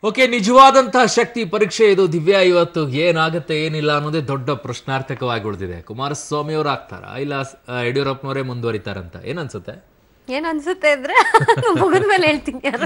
Okay ನಿಜವಾದಂತಹ ಶಕ್ತಿ ಪರೀಕ್ಷೆ ಇದು ದಿವ್ಯಾ ಇವತ್ತು ಏನಾಗುತ್ತೆ ಏನಿಲ್ಲ ಅನ್ನೋದೇ ದೊಡ್ಡ ಪ್ರಶ್ನಾರ್ಥಕವಾಗಿ ಉಳಿದಿದೆ ಕುಮಾರಸ್ವಾಮಿ ಅವರು ಆಗ್ತಾರ ಇಲ್ಲ ಆ, ಯಡಿಯೂರಪ್ಪನವರೇ ಮುಂದುವರಿತಾರಂತ ಏನನ್ಸುತ್ತೆ ಏನ್ ಅನ್ಸುತ್ತೆ ಅಂದ್ರೆ ಮುಗಿದ ಮೇಲೆ ಹೇಳ್ತೀನಿ ಯಾರು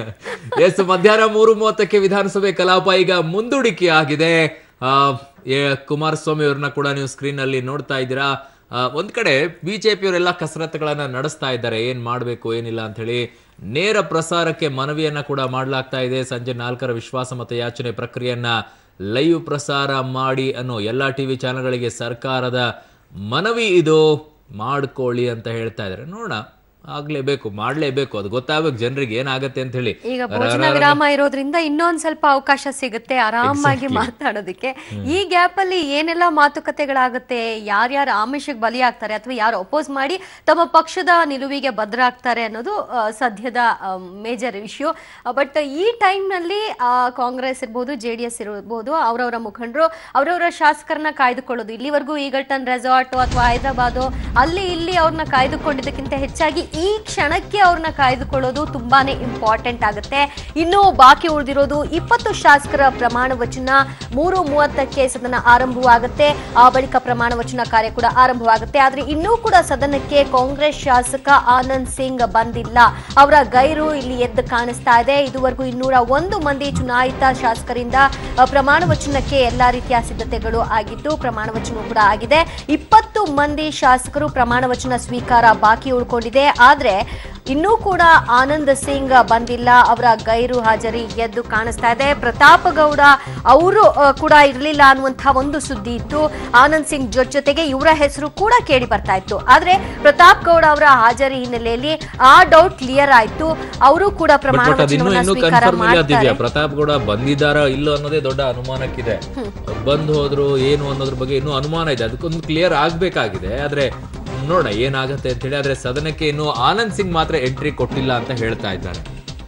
ಎಸ್ ಮಧ್ಯಾಹ್ನ ಮೂರು ಮೂವತ್ತಕ್ಕೆ ವಿಧಾನಸಭೆ ಕಲಾಪ ಈಗ ಮುಂದೂಡಿಕೆ ಆಗಿದೆ ಆ, ಏ- ಕುಮಾರಸ್ವಾಮಿ ಅವ್ರನ್ನ ಕೂಡ ನೀವು ಸ್ಕ್ರೀನ್ ಅಲ್ಲಿ ನೋಡ್ತಾ ಇದ್ದೀರಾ ಆ, ಒಂದ್ ಕಡೆ ಬಿಜೆಪಿಯವರೆಲ್ಲ ಕಸರತ್ತುಗಳನ್ನ ನಡೆಸ್ತಾ ಇದ್ದಾರೆ ಏನ್ ಮಾಡ್ಬೇಕು ಏನಿಲ್ಲ ಅಂತ ಹೇಳಿ ನೇರ ಪ್ರಸಾರಕ್ಕೆ ಮನವಿಯನ್ನ ಕೂಡ ಮಾಡಲಾಗ್ತಾ ಇದೆ ಸಂಜೆ ನಾಲ್ಕರ ವಿಶ್ವಾಸಮತ ಯಾಚನೆ ಪ್ರಕ್ರಿಯೆಯನ್ನ ಲೈವ್ ಪ್ರಸಾರ ಮಾಡಿ ಅನ್ನೋ ಎಲ್ಲಾ ಟಿವಿ ಚಾನೆಲ್ಗಳಿಗೆ ಸರ್ಕಾರದ ಮನವಿ ಇದು ಮಾಡ್ಕೊಳ್ಳಿ ಅಂತ ಹೇಳ್ತಾ ಇದ್ದಾರೆ ನೋಡೋಣ ಆಗ್ಲೇಬೇಕು ಮಾಡ್ಲೇಬೇಕು ಅದು ಗೊತ್ತಾಗ್ಬೇಕು ಜನರಿಗೆ ಏನಾಗತ್ತೆ ಅಂತ ಹೇಳಿ ಈಗ ಭೋಜನ ವಿರಾಮ ಇರೋದ್ರಿಂದ ಇನ್ನೊಂದ್ ಸ್ವಲ್ಪ ಅವಕಾಶ ಸಿಗುತ್ತೆ ಆರಾಮಾಗಿ ಮಾತಾಡೋದಕ್ಕೆ ಈ ಗ್ಯಾಪ್ ಅಲ್ಲಿ ಏನೆಲ್ಲ ಮಾತುಕತೆಗಳಾಗುತ್ತೆ ಯಾರ್ಯಾರು ಆಮಿಷಕ್ಕೆ ಬಲಿಯಾಗ್ತಾರೆ ಅಥವಾ ಯಾರು ಅಪೋಸ್ ಮಾಡಿ ತಮ್ಮ ಪಕ್ಷದ ನಿಲುವಿಗೆ ಭದ್ರಾಗ್ತಾರೆ ಅನ್ನೋದು ಆ, ಸದ್ಯದ ಮೇಜರ್ ಇಶ್ಯೂ ಬಟ್ ಈ time ನಲ್ಲಿ ಆ, ಕಾಂಗ್ರೆಸ್ ಇರ್ಬೋದು ಜೆ ಡಿ ಎಸ್ ಇರ್ಬೋದು ಅವರವರ ಮುಖಂಡರು ಅವರವರ ಶಾಸಕರನ್ನ ಕಾಯ್ದುಕೊಳ್ಳೋದು ಇಲ್ಲಿವರೆಗೂ ಈಗಲ್ಟನ್ ರೆಸಾರ್ಟ್ ಅಥವಾ ಹೈದರಾಬಾದ್ ಅಲ್ಲಿ ಇಲ್ಲಿ ಅವ್ರನ್ನ ಕಾಯ್ದುಕೊಂಡಿದ್ದಕ್ಕಿಂತ ಹೆಚ್ಚಾಗಿ ಈ ಕ್ಷಣಕ್ಕೆ ಅವ್ರನ್ನ ಕಾಯ್ದುಕೊಳ್ಳೋದು ತುಂಬಾನೇ ಇಂಪಾರ್ಟೆಂಟ್ ಆಗುತ್ತೆ ಇನ್ನು ಬಾಕಿ ಉಳಿದಿರೋದು ಇಪ್ಪತ್ತು ಶಾಸಕರ ಪ್ರಮಾಣ ವಚನ ಮೂರು ಮೂವತ್ತಕ್ಕೆ ಸದನ ಆರಂಭವಾಗುತ್ತೆ ಆ ಬಳಿಕ ಪ್ರಮಾಣ ವಚನ ಕಾರ್ಯ ಕೂಡ ಆರಂಭವಾಗುತ್ತೆ ಆದ್ರೆ ಇನ್ನೂ ಕೂಡ ಸದನಕ್ಕೆ ಕಾಂಗ್ರೆಸ್ ಶಾಸಕ ಆನಂದ್ ಸಿಂಗ್ ಬಂದಿಲ್ಲ ಅವರ ಗೈರು ಇಲ್ಲಿ ಎದ್ದು ಕಾಣಿಸ್ತಾ ಇದೆ ಇದುವರೆಗೂ ಇನ್ನೂರ ಒಂದು ಮಂದಿ ಚುನಾಯಿತ ಶಾಸಕರಿಂದ ಅ, ಪ್ರಮಾಣ ವಚನಕ್ಕೆ ಎಲ್ಲಾ ರೀತಿಯ ಸಿದ್ಧತೆಗಳು ಆಗಿದ್ದು ಪ್ರಮಾಣ ವಚನ ಕೂಡ ಆಗಿದೆ ಇಪ್ಪತ್ತು ಮಂದಿ ಶಾಸಕರು ಪ್ರಮಾಣ ವಚನ ಸ್ವೀಕಾರ ಬಾಕಿ ಉಳ್ಕೊಂಡಿದೆ ಆದ್ರೆ ಇನ್ನೂ ಕೂಡ ಆನಂದ್ ಸಿಂಗ್ ಬಂದಿಲ್ಲ ಅವರ ಗೈರು ಹಾಜರಿ ಎದ್ದು ಕಾಣಿಸ್ತಾ ಇದೆ ಪ್ರತಾಪ್ ಗೌಡ ಅವರು ಕೂಡ ಇರಲಿಲ್ಲ ಅನ್ನುವಂತಹ ಒಂದು ಸುದ್ದಿ ಇತ್ತು ಆನಂದ್ ಸಿಂಗ್ ಜೊತೆ ಜೊತೆಗೆ ಇವರ ಹೆಸರು ಕೂಡ ಕೇಳಿ ಬರ್ತಾ ಇತ್ತು ಆದ್ರೆ ಪ್ರತಾಪ್ ಗೌಡ ಅವರ ಹಾಜರಿ ಹಿನ್ನೆಲೆಯಲ್ಲಿ ಆ ಡೌಟ್ ಕ್ಲಿಯರ್ ಆಯ್ತು ಅವರು ಕೂಡ ಪ್ರಮಾಣ ಬಟ್ ಅದಿನ್ನೂ ವಚನವನ್ನ ಇನ್ನೂ ಸ್ವೀಕಾರ ಕನ್ಫರ್ಮ್ ಇಲ್ಲ ಮಾಡ್ತಾರೆ ದಿವ್ಯಾ ಪ್ರತಾಪ್ ಗೌಡ ಬಂದಿದ್ದಾರಾ ಇಲ್ಲೋ ಅನ್ನೋದೇ ದೊಡ್ಡ ಅನುಮಾನಕ್ಕಿದೆ ಬಂದ್ ಹೋದ್ರು ಏನು ಅನ್ನೋದ್ರ ಬಗ್ಗೆ ಇನ್ನೂ ಅನುಮಾನ ಇದೆ ಅದಕ್ಕೊಂದು ಕ್ಲಿಯರ್ ಆಗ್ಬೇಕಾಗಿದೆ ಆದ್ರೆ ನೋಡೋಣ ಏನಾಗತ್ತೆ ಅಂತ ಹೇಳಿ ಆದ್ರೆ ಸದನಕ್ಕೆ ಇನ್ನು ಆನಂದ್ ಸಿಂಗ್ ಮಾತ್ರ ಎಂಟ್ರಿ ಕೊಟ್ಟಿಲ್ಲ ಅಂತ ಹೇಳ್ತಾ ಇದ್ದಾರೆ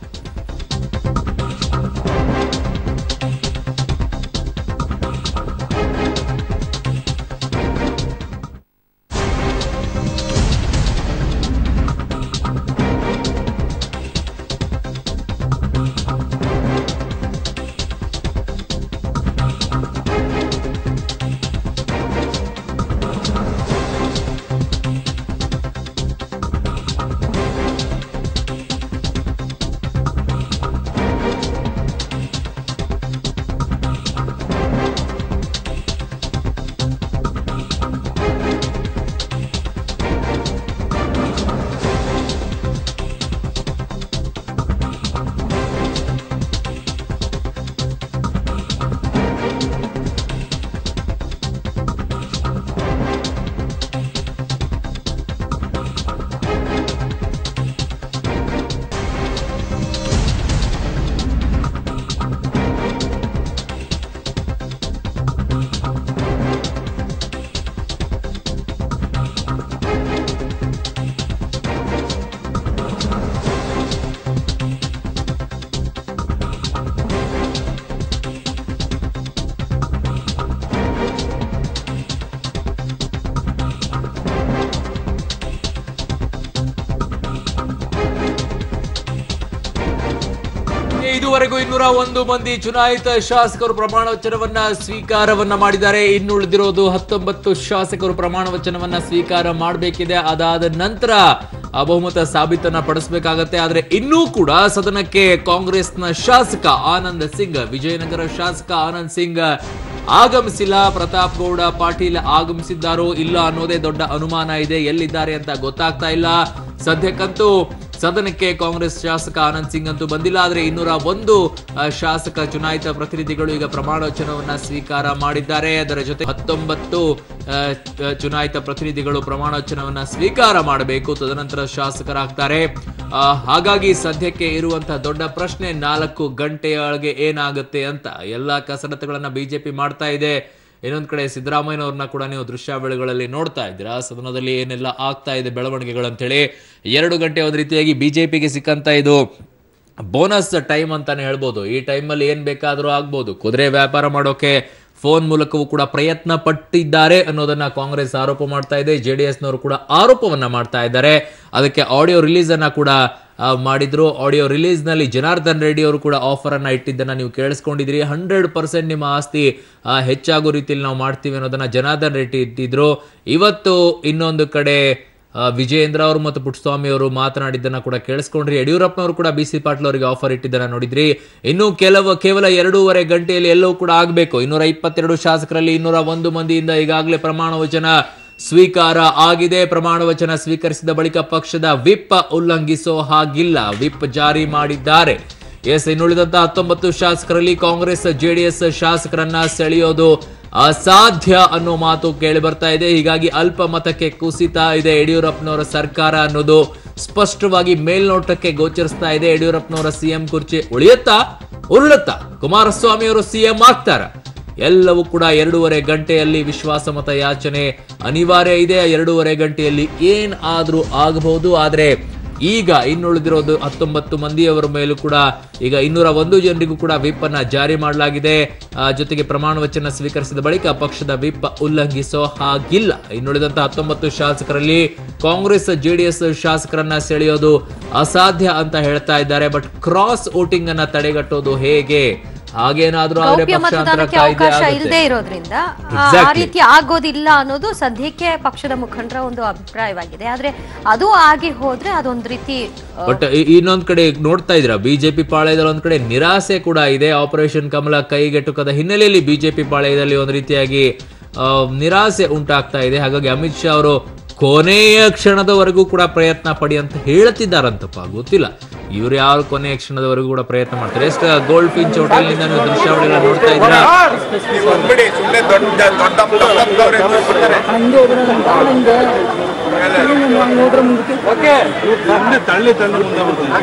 ಇದುವರೆಗೂ ಇನ್ನೂರ ಒಂದು ಮಂದಿ ಚುನಾಯಿತ ಶಾಸಕರು ಪ್ರಮಾಣ ವಚನವನ್ನ ಸ್ವೀಕಾರವನ್ನ ಮಾಡಿದ್ದಾರೆ ಇನ್ನುಳಿದಿರೋದು ಹತ್ತೊಂಬತ್ತು ಶಾಸಕರು ಪ್ರಮಾಣ ವಚನವನ್ನ ಸ್ವೀಕಾರ ಮಾಡಬೇಕಿದೆ ಅದಾದ ನಂತರ ಆ ಬಹುಮತ ಸಾಬೀತನ್ನ ಪಡಿಸಬೇಕಾಗತ್ತೆ ಆದ್ರೆ ಇನ್ನೂ ಕೂಡ ಸದನಕ್ಕೆ ಕಾಂಗ್ರೆಸ್ನ ಶಾಸಕ ಆನಂದ್ ಸಿಂಗ್ ವಿಜಯನಗರ ಶಾಸಕ ಆನಂದ್ ಸಿಂಗ್ ಆಗಮಿಸಿಲ್ಲ ಪ್ರತಾಪ್ ಗೌಡ ಪಾಟೀಲ್ ಆಗಮಿಸಿದ್ದಾರೋ ಇಲ್ಲ ಅನ್ನೋದೇ ದೊಡ್ಡ ಅನುಮಾನ ಇದೆ ಎಲ್ಲಿದ್ದಾರೆ ಅಂತ ಗೊತ್ತಾಗ್ತಾ ಇಲ್ಲ ಸದ್ಯಕ್ಕಂತೂ ಸದನಕ್ಕೆ ಕಾಂಗ್ರೆಸ್ ಶಾಸಕ ಆನಂದ್ ಸಿಂಗ್ ಅಂತೂ ಬಂದಿಲ್ಲ ಆದ್ರೆ ಇನ್ನೂರ ಒಂದು ಆ, ಶಾಸಕ ಚುನಾಯಿತ ಪ್ರತಿನಿಧಿಗಳು ಈಗ ಪ್ರಮಾಣ ವಚನವನ್ನ ಸ್ವೀಕಾರ ಮಾಡಿದ್ದಾರೆ ಅದರ ಜೊತೆ ಹತ್ತೊಂಬತ್ತು ಆ, ಚ- ಚುನಾಯಿತ ಪ್ರತಿನಿಧಿಗಳು ಪ್ರಮಾಣ ವಚನವನ್ನ ಸ್ವೀಕಾರ ಮಾಡಬೇಕು ತದನಂತರ ಶಾಸಕರಾಗ್ತಾರೆ ಆ, ಹಾಗಾಗಿ ಸದ್ಯಕ್ಕೆ ಇರುವಂತಹ ದೊಡ್ಡ ಪ್ರಶ್ನೆ ನಾಲ್ಕು ಗಂಟೆಯೊಳಗೆ ಏನಾಗುತ್ತೆ ಅಂತ ಎಲ್ಲಾ ಕಸರತ್ತುಗಳನ್ನ ಬಿಜೆಪಿ ಮಾಡ್ತಾ ಇದೆ ಇನ್ನೊಂದ್ ಕಡೆ ಸಿದ್ದರಾಮಯ್ಯನವ್ರನ್ನ ಕೂಡ ನೀವು ದೃಶ್ಯಾವಳಿಗಳಲ್ಲಿ ನೋಡ್ತಾ ಇದ್ದೀರಾ ಸದನದಲ್ಲಿ ಏನೆಲ್ಲ ಆಗ್ತಾ ಇದೆ ಬೆಳವಣಿಗೆಗಳಂತೇಳಿ ಎರಡು ಗಂಟೆ ಒಂದ್ ರೀತಿಯಾಗಿ ಬಿಜೆಪಿಗೆ ಸಿಕ್ಕಂತ ಇದು ಬೋನಸ್ ಟೈಮ್ ಅಂತಾನೆ ಹೇಳ್ಬೋದು ಈ ಟೈಮಲ್ಲಿ ಏನ್ ಬೇಕಾದ್ರೂ ಆಗ್ಬೋದು ಕುದುರೆ ವ್ಯಾಪಾರ ಮಾಡೋಕೆ ಫೋನ್ ಮೂಲಕವೂ ಕೂಡ ಪ್ರಯತ್ನ ಪಟ್ಟಿದ್ದಾರೆ ಅನ್ನೋದನ್ನ ಕಾಂಗ್ರೆಸ್ ಆರೋಪ ಮಾಡ್ತಾ ಇದೆ ಜೆ ಡಿ ಎಸ್ನವರು ಕೂಡ ಆರೋಪವನ್ನ ಮಾಡ್ತಾ ಇದ್ದಾರೆ ಅದಕ್ಕೆ ಆಡಿಯೋ ರಿಲೀಸ್ ಅನ್ನ ಕೂಡ ಆ, ಮಾಡಿದ್ರು ಆಡಿಯೋ ರಿಲೀಸ್ ನಲ್ಲಿ ಜನಾರ್ದನ್ ರೆಡ್ಡಿ ಅವರು ಕೂಡ ಆಫರ್ ಅನ್ನ ಇಟ್ಟಿದ್ದನ್ನ ನೀವು ಕೇಳಿಸ್ಕೊಂಡಿದ್ರಿ ಹಂಡ್ರೆಡ್ ಪರ್ಸೆಂಟ್ ನಿಮ್ಮ ಆಸ್ತಿ ಆ, ಹೆಚ್ಚಾಗೋ ರೀತಿಯಲ್ಲಿ ನಾವು ಮಾಡ್ತೀವಿ ಅನ್ನೋದನ್ನ ಜನಾರ್ದನ್ ರೆಡ್ಡಿ ಇಟ್ಟಿದ್ರು ಇವತ್ತು ಇನ್ನೊಂದು ಕಡೆ ಆ, ವಿಜಯೇಂದ್ರ ಅವರು ಮತ್ತು ಪುಟ್ಟಸ್ವಾಮಿ ಅವರು ಮಾತನಾಡಿದ್ದನ್ನ ಕೂಡ ಕೇಳಿಸ್ಕೊಂಡ್ರಿ ಯಡಿಯೂರಪ್ಪನವರು ಕೂಡ ಬಿ ಸಿ ಪಾಟೀಲ್ ಅವರಿಗೆ ಆಫರ್ ಇಟ್ಟಿದ್ದನ್ನ ನೋಡಿದ್ರಿ ಇನ್ನು ಕೆಲವು ಕೇವಲ ಎರಡೂವರೆ ಗಂಟೆಯಲ್ಲಿ ಎಲ್ಲವೂ ಕೂಡ ಆಗಬೇಕು ಇನ್ನೂರ ಇಪ್ಪತ್ತೆರಡು ಶಾಸಕರಲ್ಲಿ ಇನ್ನೂರ ಒಂದು ಮಂದಿಯಿಂದ ಈಗಾಗಲೇ ಪ್ರಮಾಣ ವಚನ ಸ್ವೀಕಾರ ಆಗಿದೆ ಪ್ರಮಾಣ ವಚನ ಸ್ವೀಕರಿಸಿದ ಬಳಿಕ ಪಕ್ಷದ ವಿಪ್ ಉಲ್ಲಂಘಿಸೋ ಹಾಗಿಲ್ಲ ವಿಪ್ ಜಾರಿ ಮಾಡಿದ್ದಾರೆ ಎಸ್ ಇನ್ನುಳಿದಂತ ಹತ್ತೊಂಬತ್ತು ಶಾಸಕರಲ್ಲಿ ಕಾಂಗ್ರೆಸ್ ಜೆಡಿಎಸ್ ಶಾಸಕರನ್ನ ಸೆಳೆಯೋದು ಅಸಾಧ್ಯ ಅನ್ನೋ ಮಾತು ಕೇಳಿ ಬರ್ತಾ ಇದೆ ಹೀಗಾಗಿ ಅಲ್ಪ ಮತಕ್ಕೆ ಕುಸಿತ ಇದೆ ಯಡಿಯೂರಪ್ಪನವರ ಸರ್ಕಾರ ಅನ್ನೋದು ಸ್ಪಷ್ಟವಾಗಿ ಮೇಲ್ನೋಟಕ್ಕೆ ಗೋಚರಿಸ್ತಾ ಇದೆ ಯಡಿಯೂರಪ್ಪನವರ ಸಿಎಂ ಕುರ್ಚಿ ಉಳಿಯುತ್ತಾ ಉರುಳುತ್ತಾ ಕುಮಾರಸ್ವಾಮಿ ಅವರು ಸಿಎಂ ಆಗ್ತಾರ ಎಲ್ಲವೂ ಕೂಡ ಎರಡೂವರೆ ಗಂಟೆಯಲ್ಲಿ ವಿಶ್ವಾಸಮತ ಯಾಚನೆ ಅನಿವಾರ್ಯ ಇದೆ ಎರಡೂವರೆ ಗಂಟೆಯಲ್ಲಿ ಏನ್ ಆದ್ರೂ ಆಗಬಹುದು ಆದ್ರೆ ಈಗ ಇನ್ನುಳಿದಿರೋದು ಹತ್ತೊಂಬತ್ತು ಮಂದಿಯವರ ಮೇಲೂ ಕೂಡ ಈಗ ಇನ್ನೂರ ಒಂದು ಜನರಿಗೂ ಕೂಡ ವಿಪ್ ಅನ್ನ ಜಾರಿ ಮಾಡಲಾಗಿದೆ ಆ, ಜೊತೆಗೆ ಪ್ರಮಾಣ ವಚನ ಸ್ವೀಕರಿಸಿದ ಬಳಿಕ ಪಕ್ಷದ ವಿಪ್ ಉಲ್ಲಂಘಿಸೋ ಹಾಗಿಲ್ಲ ಇನ್ನುಳಿದಂತ ಹತ್ತೊಂಬತ್ತು ಶಾಸಕರಲ್ಲಿ ಕಾಂಗ್ರೆಸ್ ಜೆಡಿಎಸ್ ಶಾಸಕರನ್ನ ಸೆಳೆಯೋದು ಅಸಾಧ್ಯ ಅಂತ ಹೇಳ್ತಾ ಇದ್ದಾರೆ ಬಟ್ ಕ್ರಾಸ್ ವೋಟಿಂಗ್ ಅನ್ನ ತಡೆಗಟ್ಟೋದು ಹೇಗೆ ಹಾಗೇನಾದ್ರೂ ಆದ್ರೆ ಗೌಪ್ಯ ಪಕ್ಷಾಂತರ ಮತದಾನಕ್ಕೆ ಕಾಯ್ದೆ ಅವಕಾಶ ಆಗುತ್ತೆ. ಇಲ್ಲದೆ ಇರೋದ್ರಿಂದ ಆ- ಆ Exactly. ರೀತಿ ಆಗೋದಿಲ್ಲ ಅನ್ನೋದು ಸದ್ಯಕ್ಕೆ ಪಕ್ಷದ ಮುಖಂಡರ ಒಂದು ಅಭಿಪ್ರಾಯವಾಗಿದೆ ಆದ್ರೆ ಅದು ಆಗಿ ಹೋದ್ರೆ ಅದೊಂದ್ ರೀತಿ ಆ, ಬಟ್ ಇನ್ನೊಂದ್ ಕಡೆ ನೋಡ್ತಾ ಇದ್ರ ಬಿಜೆಪಿ ಪಾಳ್ಯದಲ್ಲಿ ಒಂದ್ ಕಡೆ ನಿರಾಸೆ ಕೂಡ ಇದೆ ಆಪರೇಷನ್ ಕಮಲ ಕೈಗೆಟುಕದ ಹಿನ್ನೆಲೆಯಲ್ಲಿ ಬಿಜೆಪಿ ಪಾಳ್ಯದಲ್ಲಿ ಒಂದ್ ರೀತಿಯಾಗಿ ಆ, ನಿರಾಸೆ ಉಂಟಾಗ್ತಾ ಇದೆ ಹಾಗಾಗಿ ಅಮಿತ್ ಶಾ ಅವರು ಕೊನೆಯ ಕ್ಷಣದವರೆಗೂ ಕೂಡ ಪ್ರಯತ್ನ ಪಡಿ ಅಂತ ಹೇಳ್ತಿದ್ದಾರಂತಪ್ಪ ಗೊತ್ತಿಲ್ಲ ಇವ್ರು ಯಾರು ಕೊನೆಯ ಕ್ಷಣದವರೆಗೂ ಕೂಡ ಪ್ರಯತ್ನ ಮಾಡ್ತಾರೆ ಎಷ್ಟು ಗೋಲ್ಡ್ ಫಿಂಚ್ ಹೋಟೆಲ್ ನಿಂದ ನೀವು ದೃಶ್ಯಾವಳಿಗಳನ್ನ ನೋಡ್ತಾ ಇದ್ದೀರಾ ಬಿಡಿ ಸುಮ್ಮನೆ ದೊಡ್ಡ ದೊಡ್ಡ ತಪ್ಪವ್ರೆ ಅಂದ್ಬಿಡ್ತಾರೆ. ತಳ್ಳಿ ತಳ್ಳಿ ಮುಂದೆ ಬರ್ತಾರೆ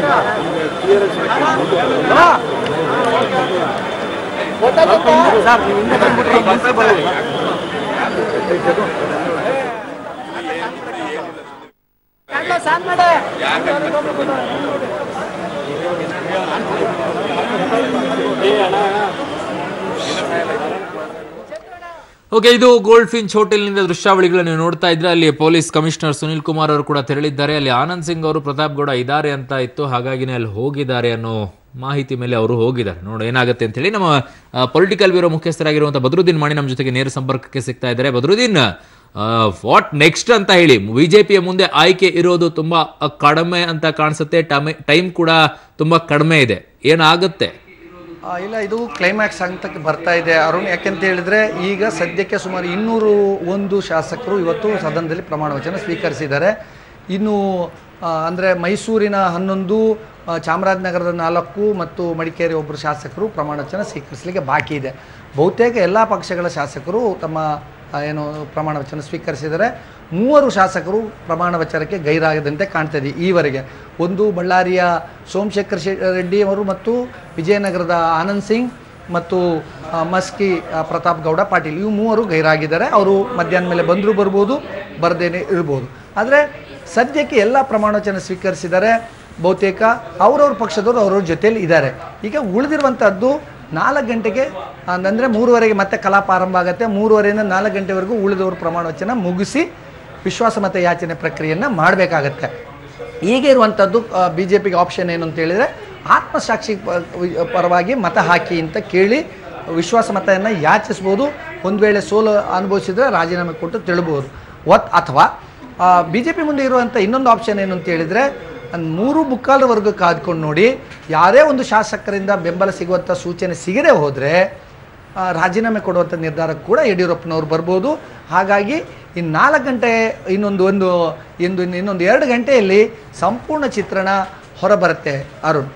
ಓಕೆ ಇದು ಗೋಲ್ಡ್ ಫಿಂಚ್ ಹೋಟೆಲ್ನಿಂದ ದೃಶ್ಯಾವಳಿಗಳನ್ನ ನೀವು ನೋಡ್ತಾ ಇದ್ರೆ ಅಲ್ಲಿ ಪೊಲೀಸ್ ಕಮಿಷನರ್ ಸುನಿಲ್ ಕುಮಾರ್ ಅವರು ಕೂಡ ತೆರಳಿದ್ದಾರೆ ಅಲ್ಲಿ ಆನಂದ್ ಸಿಂಗ್ ಅವರು ಪ್ರತಾಪ್ ಗೌಡ ಇದ್ದಾರೆ ಅಂತ ಇತ್ತು ಹಾಗಾಗಿನೇ ಅಲ್ಲಿ ಹೋಗಿದ್ದಾರೆ ಅನ್ನೋ ಮಾಹಿತಿ ಮೇಲೆ ಅವರು ಹೋಗಿದ್ದಾರೆ ನೋಡಿ ಏನಾಗುತ್ತೆ ಅಂತ ಹೇಳಿ ನಮ್ಮ ಪೊಲಿಟಿಕಲ್ ಬ್ಯೂರೋ ಮುಖ್ಯಸ್ಥರಾಗಿರುವಂತಹ ಬದ್ರುದ್ದೀನ್ ಮಾಣಿ ನಮ್ಮ ಜೊತೆಗೆ ನೇರ ಸಂಪರ್ಕಕ್ಕೆ ಸಿಗ್ತಾ ಇದ್ದಾರೆ ಬದ್ರುದ್ದೀನ್ ವಾಟ್ ನೆಕ್ಸ್ಟ್ ಅಂತ ಹೇಳಿ ಬಿಜೆಪಿಯ ಮುಂದೆ ಆಯ್ಕೆ ಇರೋದು ತುಂಬಾ ಆ, ಕಡಿಮೆ ಅಂತ ಕಾಣಿಸುತ್ತೆ ಟೈಮ್ ಕೂಡ ತುಂಬಾ ಕಡಿಮೆ ಇದೆ ಏನಾಗುತ್ತೆ ಆ, ಇಲ್ಲ ಇದು ಕ್ಲೈಮ್ಯಾಕ್ಸ್ ಹಂತಕ್ಕೆ ಬರ್ತಾ ಇದೆ ಅರುಣ್ ಯಾಕೆಂತ ಹೇಳಿದ್ರೆ ಈಗ ಸದ್ಯಕ್ಕೆ ಸುಮಾರು ಇನ್ನೂರು ಒಂದು ಶಾಸಕರು ಇವತ್ತು ಸದನದಲ್ಲಿ ಪ್ರಮಾಣ ವಚನ ಸ್ವೀಕರಿಸಿದ್ದಾರೆ ಇನ್ನು ಆ, ಅಂದ್ರೆ ಮೈಸೂರಿನ ಹನ್ನೊಂದು ಆ, ಚಾಮರಾಜನಗರದ ನಾಲ್ಕು ಮತ್ತು ಮಡಿಕೇರಿ ಒಬ್ಬರು ಶಾಸಕರು ಪ್ರಮಾಣ ವಚನ ಸ್ವೀಕರಿಸಲಿಕ್ಕೆ ಬಾಕಿ ಇದೆ ಬಹುತೇಕ ಎಲ್ಲ ಪಕ್ಷಗಳ ಶಾಸಕರು ತಮ್ಮ ಆ, ಏನು ಪ್ರಮಾಣ ವಚನ ಸ್ವೀಕರಿಸಿದರೆ ಮೂವರು ಶಾಸಕರು ಪ್ರಮಾಣ ವಚನಕ್ಕೆ ಗೈರಾಗದಂತೆ ಕಾಣ್ತದೆ ಈವರೆಗೆ ಒಂದು ಬಳ್ಳಾರಿಯ ಸೋಮಶೇಖರ್ ಶೆ- ರೆಡ್ಡಿ ಅವರು ಮತ್ತು ವಿಜಯನಗರದ ಆನಂದ್ ಸಿಂಗ್ ಮತ್ತು ಆ, ಮಸ್ಕಿ ಆ, ಪ್ರತಾಪ್ ಗೌಡ ಪಾಟೀಲ್ ಇವು ಮೂವರು ಗೈರಾಗಿದ್ದಾರೆ ಅವರು ಮಧ್ಯಾಹ್ನ ಮೇಲೆ ಬಂದರೂ ಬರ್ಬೋದು ಬರದೇನೆ ಇರ್ಬೋದು ಆದರೆ ಸದ್ಯಕ್ಕೆ ಎಲ್ಲ ಪ್ರಮಾಣ ವಚನ ಸ್ವೀಕರಿಸಿದ್ದಾರೆ ಬಹುತೇಕ ಅವ್ರವ್ರ ಪಕ್ಷದವರು ಅವ್ರವ್ರ ಜೊತೆಯಲ್ಲಿ ಇದ್ದಾರೆ ಈಗ ಉಳಿದಿರುವಂಥದ್ದು ನಾಲ್ಕು ಗಂಟೆಗೆ ಅಂದರೆ ಮೂರುವರೆಗೆ ಮತ್ತೆ ಕಲಾಪ ಆರಂಭ ಆಗುತ್ತೆ ಮೂರುವರೆಯಿಂದ ನಾಲ್ಕು ಗಂಟೆವರೆಗೂ ಉಳಿದವರು ಪ್ರಮಾಣ ವಚನ ಮುಗಿಸಿ ವಿಶ್ವಾಸಮತ ಯಾಚನೆ ಪ್ರಕ್ರಿಯೆಯನ್ನು ಮಾಡಬೇಕಾಗತ್ತೆ ಈಗ ಇರುವಂಥದ್ದು ಬಿ ಜೆ ಪಿಗೆ ಆಪ್ಷನ್ ಏನು ಅಂತ ಹೇಳಿದರೆ ಆತ್ಮಸಾಕ್ಷಿ ಪ- ವಿ- ಪರವಾಗಿ ಮತ ಹಾಕಿ ಅಂತ ಕೇಳಿ ವಿಶ್ವಾಸ ಮತವನ್ನು ಯಾಚಿಸ್ಬೋದು ಒಂದು ವೇಳೆ ಸೋಲು ಅನುಭವಿಸಿದರೆ ರಾಜೀನಾಮೆ ಕೊಟ್ಟು ತಿಳ್ಬೋದು ಒತ್ ಅಥವಾ ಬಿ ಜೆ ಪಿ ಮುಂದೆ ಇರುವಂಥ ಇನ್ನೊಂದು ಆಪ್ಷನ್ ಏನು ಅಂತ ಹೇಳಿದರೆ ಮೂರು ಮುಕ್ಕಾಲವರೆಗೂ ಕಾದ್ಕೊಂಡು ನೋಡಿ ಯಾರೇ ಒಂದು ಶಾಸಕರಿಂದ ಬೆಂಬಲ ಸಿಗುವಂಥ ಸೂಚನೆ ಸಿಗದೆ ಹೋದರೆ ಆ, ರಾಜೀನಾಮೆ ಕೊಡುವಂಥ ನಿರ್ಧಾರ ಕೂಡ ಯಡಿಯೂರಪ್ಪನವ್ರು ಬರ್ಬೋದು ಹಾಗಾಗಿ ಇನ್ನು ನಾಲ್ಕು ಗಂಟೆ ಇನ್ನೊಂದು ಒಂದು ಇಂದು ಇನ್ನೊಂದು ಎರಡು ಗಂಟೆಯಲ್ಲಿ ಸಂಪೂರ್ಣ ಚಿತ್ರಣ ಹೊರಬರುತ್ತೆ ಅರುಣ್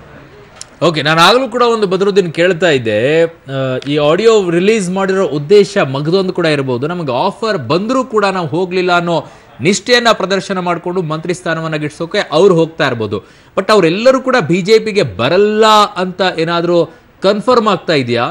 ಓಕೆ ನಾನು ಆಗಲೂ ಕೂಡ ಒಂದು ಬದರುದ್ದೀನ್ ಕೇಳ್ತಾ ಇದ್ದೆ ಆ, ಈ ಆಡಿಯೋ ರಿಲೀಸ್ ಮಾಡಿರೋ ಉದ್ದೇಶ ಮಗದೊಂದು ಕೂಡ ಇರಬಹುದು ನಮಗೆ ಆಫರ್ ಬಂದರೂ ಕೂಡ ನಾವು ಹೋಗ್ಲಿಲ್ಲ ಅನ್ನೋ ನಿಷ್ಠೆಯನ್ನ ಪ್ರದರ್ಶನ ಮಾಡಿಕೊಂಡು ಮಂತ್ರಿ ಸ್ಥಾನವನ್ನ ಗಿಟ್ಸೋಕೆ ಅವ್ರು ಹೋಗ್ತಾ ಇರ್ಬೋದು ಬಟ್ ಅವರೆಲ್ಲರೂ ಕೂಡ ಬಿಜೆಪಿಗೆ ಬರಲ್ಲ ಅಂತ ಏನಾದರೂ ಕನ್ಫರ್ಮ್ ಆಗ್ತಾ ಇದೆಯಾ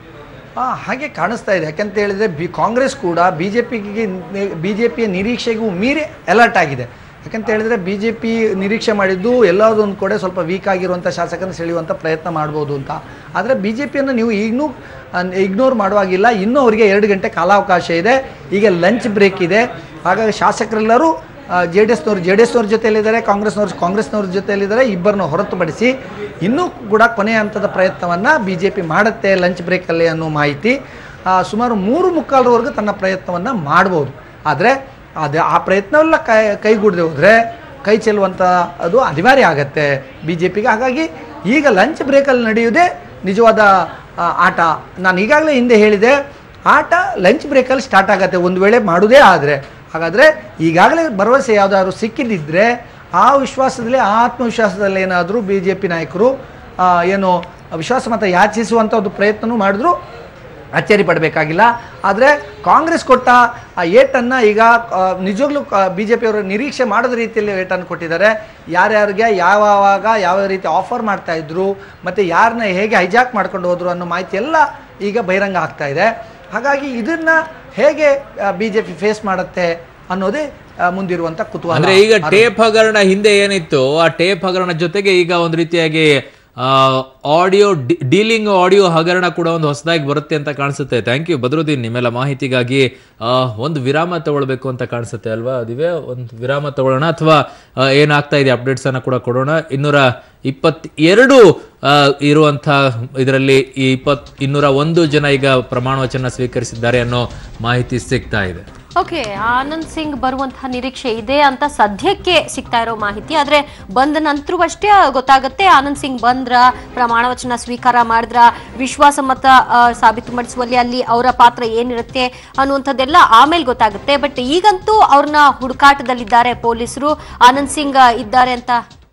ಆ, ಹಾಗೆ ಕಾಣಿಸ್ತಾ ಇದೆ ಯಾಕಂತ ಹೇಳಿದ್ರೆ ಬಿ ಕಾಂಗ್ರೆಸ್ ಕೂಡ ಬಿ ಜೆ ಪಿಗೆ ಬಿ ಜೆ ಪಿಯ ನಿರೀಕ್ಷೆಗೂ ಮೀರಿ ಅಲರ್ಟ್ ಆಗಿದೆ ಯಾಕಂತ ಹೇಳಿದ್ರೆ ಬಿ ಜೆ ಪಿ ನಿರೀಕ್ಷೆ ಮಾಡಿದ್ದು ಎಲ್ಲದೊಂದು ಕಡೆ ಸ್ವಲ್ಪ ವೀಕ್ ಆಗಿರುವಂಥ ಶಾಸಕರನ್ನ ಸೆಳೆಯುವಂಥ ಪ್ರಯತ್ನ ಮಾಡ್ಬೋದು ಅಂತ ಆದರೆ ಬಿ ಜೆ ಪಿಯನ್ನು ನೀವು ಈಗಲೂ ಇಗ್ನೋರ್ ಮಾಡುವಾಗಿಲ್ಲ ಇನ್ನೂ ಅವರಿಗೆ ಎರಡು ಗಂಟೆ ಕಾಲಾವಕಾಶ ಇದೆ ಈಗ ಲಂಚ್ ಬ್ರೇಕ್ ಇದೆ ಹಾಗಾಗಿ ಶಾಸಕರೆಲ್ಲರೂ ಜೆ ಡಿ ಎಸ್ನವ್ರು ಜೆ ಡಿ ಎಸ್ನವ್ರ ಜೊತೆಯಲ್ಲಿದ್ದಾರೆ ಕಾಂಗ್ರೆಸ್ನವ್ರು ಕಾಂಗ್ರೆಸ್ನವ್ರ ಜೊತೆಯಲ್ಲಿದ್ದಾರೆ ಇಬ್ಬರನ್ನು ಹೊರತುಪಡಿಸಿ ಇನ್ನೂ ಕೂಡ ಕೊನೆಯ ಹಂತದ ಪ್ರಯತ್ನವನ್ನು ಬಿ ಜೆ ಪಿ ಮಾಡುತ್ತೆ ಲಂಚ್ ಬ್ರೇಕಲ್ಲಿ ಅನ್ನೋ ಮಾಹಿತಿ ಆ, ಸುಮಾರು ಮೂರು ಮುಕ್ಕಾಲರವರೆಗೂ ತನ್ನ ಪ್ರಯತ್ನವನ್ನು ಮಾಡ್ಬೋದು ಆದರೆ ಅದು ಆ ಪ್ರಯತ್ನವೆಲ್ಲ ಕೈ ಕೈಗೂಡದೆ ಹೋದರೆ ಕೈ ಚೆಲ್ಲುವಂಥ ಅದು ಅನಿವಾರ್ಯ ಆಗತ್ತೆ ಬಿ ಜೆ ಪಿಗೆ ಹಾಗಾಗಿ ಈಗ ಲಂಚ್ ಬ್ರೇಕಲ್ಲಿ ನಡೆಯುವುದೇ ನಿಜವಾದ ಆ, ಆಟ ನಾನು ಈಗಾಗಲೇ ಹಿಂದೆ ಹೇಳಿದೆ ಆಟ ಲಂಚ್ ಬ್ರೇಕಲ್ಲಿ ಸ್ಟಾರ್ಟ್ ಆಗುತ್ತೆ ಒಂದು ವೇಳೆ ಮಾಡುವುದೇ ಆದರೆ ಹಾಗಾದರೆ ಈಗಾಗಲೇ ಭರವಸೆ ಯಾವುದಾದ್ರು ಸಿಕ್ಕಿದ್ದಿದ್ರೆ ಆ ವಿಶ್ವಾಸದಲ್ಲಿ ಆ ಆತ್ಮವಿಶ್ವಾಸದಲ್ಲಿ ಏನಾದರೂ ಬಿ ಜೆ ಪಿ ನಾಯಕರು ಆ, ಏನು ವಿಶ್ವಾಸಮತ ಯಾಚಿಸುವಂಥ ಒಂದು ಪ್ರಯತ್ನನೂ ಮಾಡಿದ್ರು ಅಚ್ಚರಿ ಪಡಬೇಕಾಗಿಲ್ಲ ಆದರೆ ಕಾಂಗ್ರೆಸ್ ಕೊಟ್ಟ ಆ ಏಟನ್ನು ಈಗ ಆ, ನಿಜವಾಗ್ಲೂ ಬಿ ಜೆ ಪಿಯವರು ನಿರೀಕ್ಷೆ ಮಾಡದ ರೀತಿಯಲ್ಲಿ ಏಟನ್ನು ಕೊಟ್ಟಿದ್ದಾರೆ ಯಾರ್ಯಾರಿಗೆ ಯಾವಾಗ ಯಾವ ರೀತಿ ಆಫರ್ ಮಾಡ್ತಾ ಇದ್ರು ಮತ್ತು ಯಾರನ್ನ ಹೇಗೆ ಹೈಜಾಕ್ ಮಾಡ್ಕೊಂಡು ಹೋದ್ರು ಅನ್ನೋ ಮಾಹಿತಿ ಎಲ್ಲ ಈಗ ಬಹಿರಂಗ ಆಗ್ತಾ ಇದೆ ಹಾಗಾಗಿ ಇದನ್ನ ಹೇಗೆ ಬಿ ಜೆ ಪಿ ಫೇಸ್ ಮಾಡುತ್ತೆ ಅನ್ನೋದೇ ಆ, ಮುಂದಿರುವಂಥ ಕುತೂಹಲ ಅಂದ್ರೆ ಈಗ ಟೇಪ್ ಹಗರಣ ಹಿಂದೆ ಏನಿತ್ತು ಆ ಟೇಪ್ ಹಗರಣ ಜೊತೆಗೆ ಈಗ ಒಂದು ರೀತಿಯಾಗಿ ಆಡಿಯೋ ಡೀಲಿಂಗ್ ಆಡಿಯೋ ಹಗರಣ ಕೂಡ ಒಂದು ಹೊಸದಾಗಿ ಬರುತ್ತೆ ಅಂತ ಕಾಣಿಸುತ್ತೆ ಥ್ಯಾಂಕ್ ಯು ಬದ್ರುದ್ದೀನ್ ನಿಮ್ಮೆಲ್ಲ ಮಾಹಿತಿಗಾಗಿ ಆ, ಒಂದು ವಿರಾಮ ತಗೊಳ್ಬೇಕು ಅಂತ ಕಾಣಿಸುತ್ತೆ ಅಲ್ವಾ ಅದಿವೆ ಒಂದು ವಿರಾಮ ತಗೊಳ್ಳೋಣ ಅಥವಾ ಆ, ಏನಾಗ್ತಾ ಇದೆ ಅಪ್ಡೇಟ್ಸ್ ಅನ್ನ ಕೂಡ ಕೊಡೋಣ ಇನ್ನೂರ ಇಪ್ಪತ್ತೆರಡು ಆ, ಇರುವಂತ ಇದರಲ್ಲಿ ಈ ಇಪ್ಪತ್ ಇನ್ನೂರ ಒಂದು ಜನ ಈಗ ಪ್ರಮಾಣ ವಚನ ಸ್ವೀಕರಿಸಿದ್ದಾರೆ ಅನ್ನೋ ಮಾಹಿತಿ ಸಿಗ್ತಾ ಇದೆ ಓಕೆ ಆನಂದ್ ಸಿಂಗ್ ಬರುವಂತಹ ನಿರೀಕ್ಷೆ ಇದೆ ಅಂತ ಸದ್ಯಕ್ಕೆ ಸಿಗ್ತಾ ಇರೋ ಮಾಹಿತಿ ಆದ್ರೆ ಬಂದ ನಂತರವಷ್ಟೇ ಗೊತ್ತಾಗುತ್ತೆ ಆನಂದ್ ಸಿಂಗ್ ಬಂದ್ರ ಪ್ರಮಾಣ ವಚನ ಸ್ವೀಕಾರ ಮಾಡಿದ್ರ ವಿಶ್ವಾಸ ಮತ ಆ, ಸಾಬೀತುಪಡಿಸುವಲ್ಲಿ ಅಲ್ಲಿ ಅವರ ಪಾತ್ರ ಏನಿರುತ್ತೆ ಅನ್ನುವಂಥದ್ದೆಲ್ಲ ಆಮೇಲೆ ಗೊತ್ತಾಗುತ್ತೆ ಬಟ್ ಈಗಂತೂ ಅವ್ರನ್ನ ಹುಡುಕಾಟದಲ್ಲಿದ್ದಾರೆ ಪೊಲೀಸರು ಆನಂದ್ ಸಿಂಗ್ ಇದ್ದಾರೆ ಅಂತ